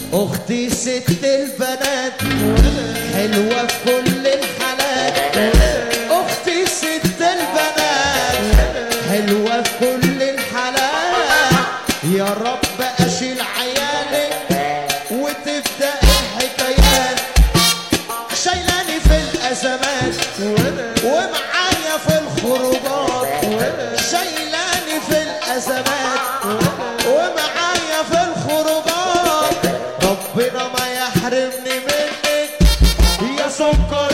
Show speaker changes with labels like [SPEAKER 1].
[SPEAKER 1] اختي ست البنات حلوة في كل الحالات اختي ست البنات حلوة في كل الحالات يا رب اشيل عيالك وتبدأ الحكايات شايلاني في الازمات ومعايا في الخروجات شايلاني في الازمات ومعايا في الخروجات ربنا ما يحرمني منك يا سكر